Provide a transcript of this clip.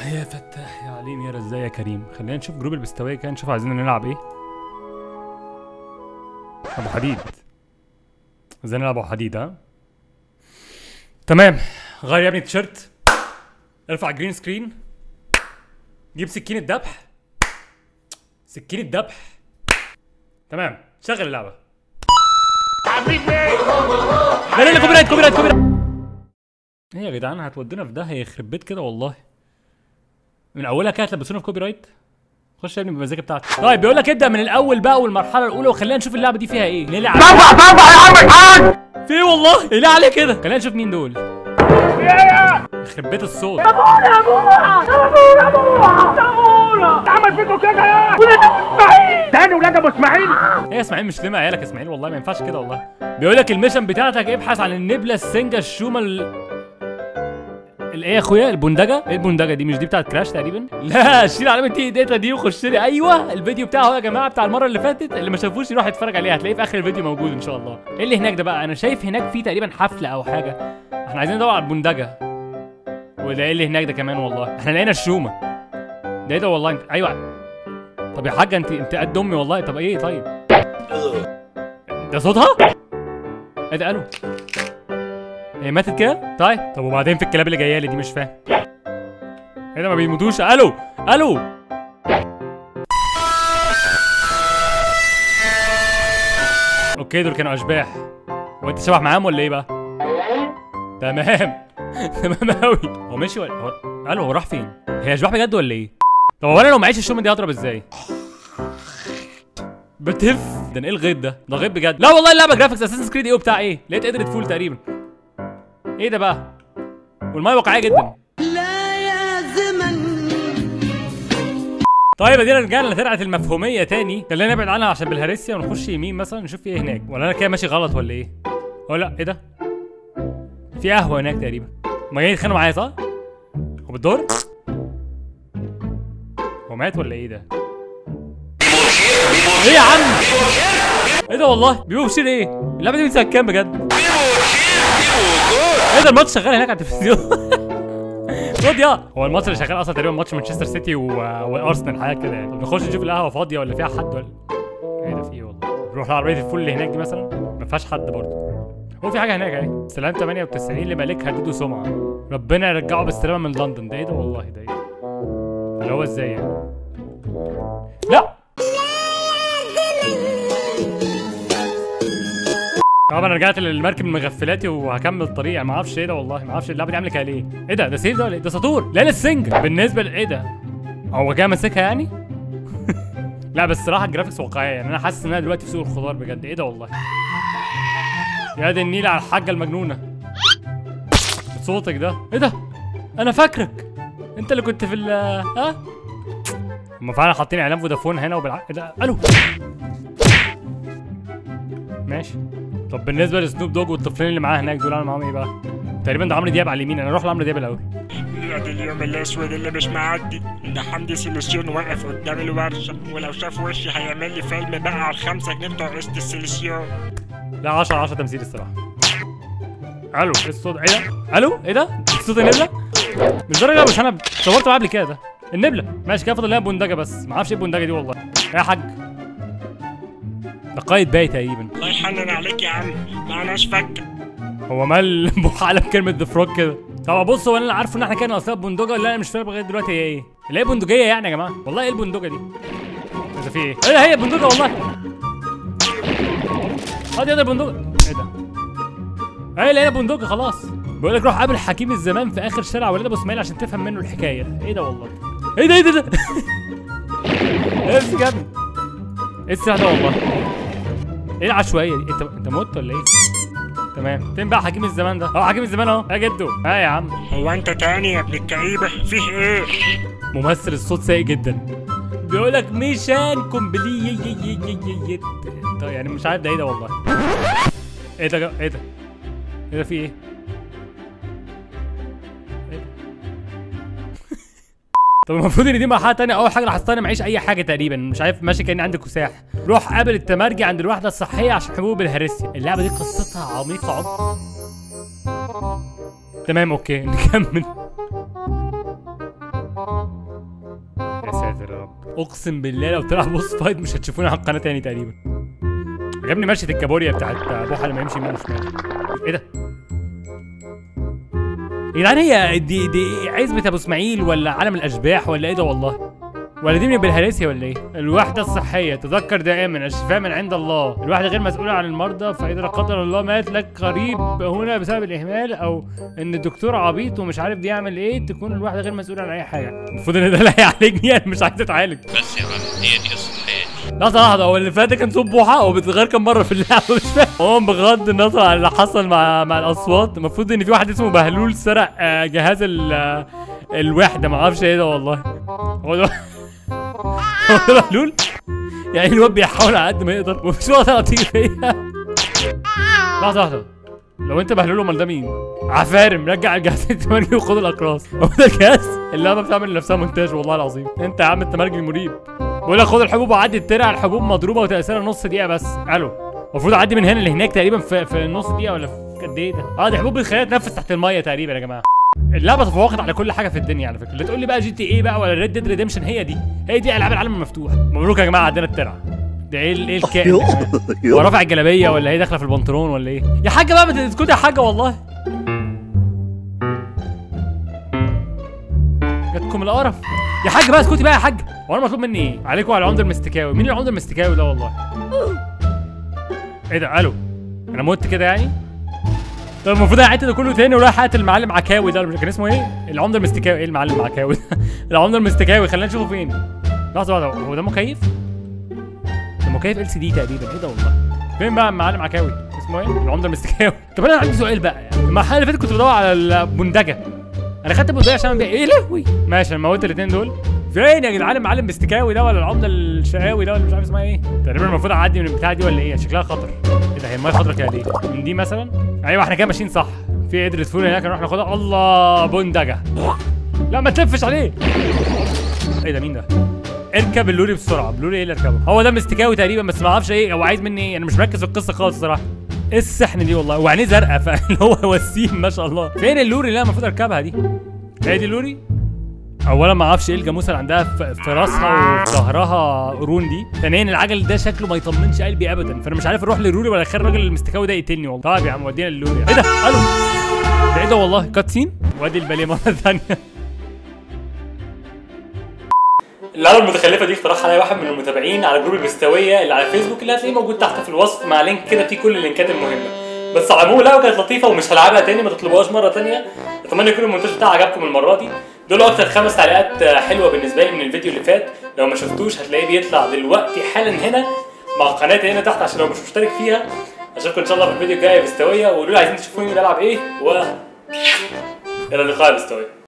يا فتاح يا عليم يا رزاق يا كريم خلينا نشوف جروب البستوية كده نشوف عايزين نلعب ايه ابو حديد عايزين نلعب ابو حديد ها تمام غير يا ابني التيشيرت ارفع جرين سكرين جيب سكين الذبح سكين الذبح تمام شغل اللعبة لا لا لا كوبي رايت كوبي رايت كوبي رايت ايه يا جدعان هتودينا في ده يخرب بيت كده والله من اولها كده هتلبسونا في كوبي رايت خش يا ابني بالمزيكا بتاعتك طيب بيقول لك ابدا من الاول بقى والمرحله الاولى وخلينا نشوف اللعبه دي فيها ايه نلعب طبع طبع يا عم الحاج في إيه والله ايه عليه كده خلينا نشوف مين دول يخرب بيت الصوت عمل فيكم كده يا ولاد ابو اسماعيل تاني ولاد ابو اسماعيل ايه يا اسماعيل مش لما عيالك يا اسماعيل والله ما ينفعش كده والله بيقول لك الميشن بتاعتك ابحث عن النبله السنجه الشومه ال الايه يا اخويا البندجه ايه البندجه دي مش دي بتاعت كراش تقريبا لا شيل علامه تي داتا دي وخش لي ايوه الفيديو بتاعه اهو يا جماعه بتاع المره اللي فاتت اللي ما شافوش يروح يتفرج عليه هتلاقيه في اخر الفيديو موجود ان شاء الله ايه اللي هناك ده بقى انا شايف هناك في تقريبا حفله او حاجه احنا عايزين ندور على البندجه وده ايه اللي هناك ده كمان والله احنا لقينا الشومه ده ايه ده والله انت ايوه طب يا حاجه انت انت قد امي والله طب ايه طيب ده صوتها ايه ده الو هي ماتت كده طيب طب وبعدين في الكلاب اللي جايه لي دي مش فاهم ايه ده ما بيموتوش الو الو اوكي دول كانوا اشباح وانت شبح معاهم ولا ايه بقى تمام تمام قوي هو ماشي ولا هو الو هو راح فين هي اشباح بجد ولا ايه طب هو انا لو معيش الشومه دي هضرب ازاي بتف ده انا ايه الغيط ده ده غيط بجد لا والله اللعبه جرافيكس اساسن كريد ايه وبتاع ايه لقيت قدرت فول تقريبا ايه ده بقى والميه واقعيه جدا لا يا زمن طيب ادينا رجعنا لترعه المفهوميه تاني خلينا نبعد عنها عشان بالهرسيا ونخش يمين مثلا نشوف في ايه هناك ولا انا كده ماشي غلط ولا ايه هو لا ايه ده في قهوه هناك تقريبا ما جايين يتخانقوا معايا صح هو بالدور هو مات ولا ايه ده ايه يا عم ايه ده والله بيبقوا بشير ايه اللعبه دي من سنه كام بجد ايه ده الماتش شغال هناك على التلفزيون خد يا هو الماتش اللي شغال اصلا تقريبا ماتش مانشستر سيتي و... وارسنال حاجه كده يعني طب نخش نشوف القهوه فاضيه ولا فيها حد ولا ايه ده في ايه والله نروح لعربيه الفول اللي هناك دي مثلا ما فيهاش حد برضه هو في حاجه هناك اهي سلام 98 لملكها دودو سمعه ربنا يرجعه بالسلامه من لندن ده ايه ده والله ده ايه اللي هو ازاي يعني لا طبعا انا رجعت للمركب من مغفلاتي وهكمل الطريق يعني ما اعرفش ايه ده والله ما اعرفش اللعبه دي عامله كده ليه ايه ده ده سيف ده ولا إيه؟ ده ساطور لا السنج بالنسبه لايه ده هو جاي ماسكها يعني لا بس الصراحه الجرافيكس واقعيه يعني انا حاسس ان انا دلوقتي في سوق الخضار بجد ايه ده والله يا دي النيل على الحاجه المجنونه صوتك ده ايه ده انا فاكرك انت اللي كنت في ال ها هم فعلا حاطين اعلان فودافون هنا وبالع ايه ده الو ماشي طب بالنسبه لسنوب دوج والطفلين اللي معاه هناك دول انا معاهم ايه بقى تقريبا ده عمرو دياب على اليمين انا اروح لعمرو دياب الاول يا دي اليوم الاسود اللي مش معدي ده حمدي سيليسيون واقف قدام الورشه ولو شاف وشي هيعمل لي فيلم بقى على الخمسه جنيه بتوع قسط السيليسيون لا 10 10 تمثيل الصراحه الو ايه الصوت ايه ده الو ايه ده صوت النبله مش درجه مش انا صورت معاه قبل كده ده النبله ماشي كده فاضل لها بندجه بس ما اعرفش ايه البندجه دي والله إيه يا حاج ده قايد باي تقريبا الله يحنن عليك يا عم معناش فك هو مال على كلمه ذا فروج كده طب بص هو انا اللي عارفه ان احنا كده اصلا بندقه اللي انا مش فاهم لغايه دلوقتي هي ايه اللي هي بندقيه يعني يا جماعه والله ايه البندقه دي ده في ايه ايه ده هي بندقه والله اه دي ده بندقه ايه ده ايه اللي هي بندقه خلاص بيقول لك روح قابل حكيم الزمان في اخر شارع ولاد ابو اسماعيل عشان تفهم منه الحكايه ايه ده والله ايه ده ايه ده ده ايه بجد ايه السلاح ده والله ايه العشوائيه دي انت انت مت ولا ايه تمام فين بقى حكيم الزمان ده اه حكيم الزمان اهو يا جدو ها يا عم هو انت تاني يا ابن الكئيبه فيه ايه ممثل الصوت سيء جدا بيقول لك ميشان كومبلي طيب يعني مش عارف ده ايه ده والله ايه ده ايه ده ايه ده في ايه إيه ده؟ طب المفروض ان دي مرحله تانية اول حاجه لاحظتها انا معيش اي حاجه تقريبا مش عارف ماشي كاني عندي كساح روح قابل التمرجي عند الوحده الصحيه عشان حبوب الهرسيا اللعبه دي قصتها عميقه عمق تمام اوكي نكمل ساتر يا رب اقسم بالله لو طلع بوس فايت مش هتشوفوني على القناه تاني تقريبا عجبني مشية الكابوريا بتاعت بوحه لما يمشي يمين وشمال ايه ده؟ يا جدعان هي دي دي عزبة ابو اسماعيل ولا عالم الاشباح ولا ايه ده والله؟ ولا دي من بالهرسيا ولا ايه؟ الوحدة الصحية تذكر دائما الشفاء من عند الله، الواحدة غير مسؤولة عن المرضى فإذا لا قدر الله مات لك قريب هنا بسبب الإهمال أو إن الدكتور عبيط ومش عارف بيعمل إيه تكون الواحدة غير مسؤولة عن أي حاجة، المفروض إن ده اللي هيعالجني أنا مش عايز أتعالج. بس يا معلم هي دي قصة حياتي لحظة واحدة هو اللي فات ده كان صوت بوحة هو بيتغير كام مرة في اللعبة مش فاهم هو بغض النظر عن اللي حصل مع مع الأصوات المفروض إن في واحد اسمه بهلول سرق آه، جهاز ال آه، الوحدة ما اعرفش ايه ده والله هو ده هو ده بهلول يعني الواد بيحاول على قد ما يقدر ومفيش وقت هتيجي فيا لحظة واحدة لو انت بهلول امال ده مين؟ عفارم رجع الجهاز التمرجي وخد الاقراص هو ده الجهاز اللعبه بتعمل لنفسها مونتاج والله العظيم انت يا عم التمرجي المريب بقول لك خد الحبوب وعدي الترع الحبوب مضروبه وتاثيرها نص دقيقه بس الو المفروض اعدي من هنا لهناك تقريبا في في نص دقيقه ولا في قد ايه ده اه دي حبوب بتخليها تنفس تحت الميه تقريبا يا جماعه اللعبه تفوقت على كل حاجه في الدنيا على فكره اللي تقول لي بقى جي تي ايه بقى ولا ريد ديد ريديمشن هي دي هي دي العاب العالم المفتوح مبروك يا جماعه عدينا الترع ده ايه ال- ايه الكائن ده كمان؟ هو رافع الجلابيه ولا هي داخله في البنطلون ولا ايه يا حاجه بقى ما تسكتي يا حاجه والله جاتكم القرف يا حاج بقى اسكتي بقى يا حاج هو انا مطلوب مني ايه عليكم على العمده المستكاوي مين العمده المستكاوي ده والله ايه ده الو انا مت كده يعني طب المفروض اعيد ده كله تاني ورايح اقتل المعلم عكاوي ده كان اسمه ايه العمده المستكاوي ايه المعلم عكاوي ده العمده المستكاوي خلينا نشوفه فين لحظه واحده هو ده مكيف ده مكيف ال سي دي تقريبا ايه ده والله فين بقى المعلم عكاوي اسمه ايه العمده المستكاوي طب انا عندي سؤال بقى يعني المرحله اللي فاتت كنت بدور على البندجه انا خدت البندقيه عشان أبيع- ايه لهوي ماشي انا موت الاثنين دول فين يا جدعان المعلم مستكاوي ده ولا العمده الشقاوي ده ولا مش عارف اسمها ايه تقريبا المفروض اعدي من البتاعه دي ولا ايه شكلها خطر ايه ده هي المايه خضرا كده ليه من دي مثلا ايوه احنا كده ماشيين صح في قدرة فول هناك نروح ناخدها الله بندجه لا ما تلفش عليه ايه ده مين ده اركب اللوري بسرعه بلوري ايه اللي اركبه هو ده مستكاوي تقريبا بس ما اعرفش ايه هو عايز مني ايه انا مش مركز في القصه خالص الصراحه ايه السحن دي والله وعينيه زرقاء فاللي هو وسيم ما شاء الله فين اللوري اللي انا المفروض اركبها دي هي دي اللوري اولا ما اعرفش ايه الجاموسه اللي عندها في في راسها وفي ظهرها قرون دي ثانيا العجل ده شكله ما يطمنش قلبي ابدا فانا مش عارف اروح للوري ولا اخلي الراجل المستكاوي ده يقتلني والله طيب يا عم ودينا للوري ايه ده الو ده ايه ده والله كاتسين وادي الباليه مره ثانيه اللعبه المتخلفه دي اقترحها عليا واحد من المتابعين على جروب المستويه اللي على فيسبوك اللي هتلاقيه موجود تحت في الوصف مع لينك كده فيه كل اللينكات المهمه بس على العموم اللعبه كانت لطيفه ومش هلعبها تاني ما تطلبوهاش مره تانيه اتمنى يكون المونتاج بتاعها عجبكم المره دي دول اكتر خمس تعليقات آه، حلوه بالنسبه لي من الفيديو اللي فات لو ما شفتوش هتلاقيه بيطلع دلوقتي حالا هنا مع قناتي هنا تحت عشان لو مش مشترك فيها اشوفكم ان شاء الله في الفيديو الجاي في استويه وقولوا لي عايزين تشوفوني بلعب ايه و الى اللقاء يا مستويه